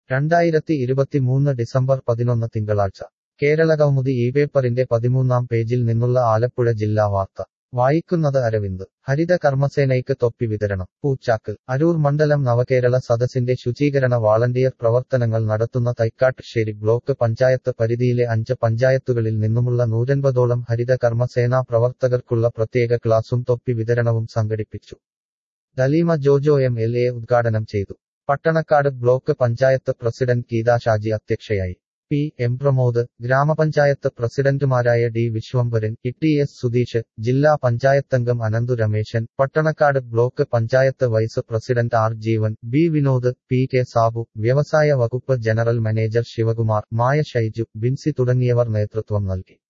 രണ്ടായിരത്തി ഇരുപത്തിമൂന്ന് ഡിസംബർ പതിനൊന്ന് തിങ്കളാഴ്ച കേരളകൗമുദി ഈ പേപ്പറിന്റെ പതിമൂന്നാം പേജിൽ നിന്നുള്ള ആലപ്പുഴ ജില്ലാ വാർത്ത വായിക്കുന്നത് അരവിന്ദ് ഹരിത കർമ്മസേനയ്ക്ക് തൊപ്പി വിതരണം പൂച്ചാക്കൽ അരൂർ മണ്ഡലം നവകേരള സദസ്സിന്റെ ശുചീകരണ വാളണ്ടിയർ പ്രവർത്തനങ്ങൾ നടത്തുന്ന തൈക്കാട്ടുശ്ശേരി ബ്ലോക്ക് പഞ്ചായത്ത് പരിധിയിലെ അഞ്ച് പഞ്ചായത്തുകളിൽ നിന്നുമുള്ള നൂറ്റൻപതോളം ഹരിത കർമ്മസേനാ പ്രവർത്തകർക്കുള്ള പ്രത്യേക ക്ലാസും തൊപ്പി വിതരണവും സംഘടിപ്പിച്ചു Daleema Jojo M L A ഉദ്ഘാടനം ചെയ്തു പട്ടണക്കാട് ബ്ലോക്ക് പഞ്ചായത്ത് പ്രസിഡന്റ് ഗീതാ ഷാജി അധ്യക്ഷയായി പി എം പ്രമോദ് ഗ്രാമപഞ്ചായത്ത് പ്രസിഡന്റുമാരായ D Vishwambharan E T S Sudheesh ജില്ലാ പഞ്ചായത്തംഗം Ananthu Rameshan Pattanakkad block panchayat vice president R Jeevan B Vinod P K Sabu വ്യവസായ വകുപ്പ് ജനറൽ മാനേജർ ശിവകുമാർ മായ ഷൈജു ബിൻസി തുടങ്ങിയവർ നേതൃത്വം നൽകി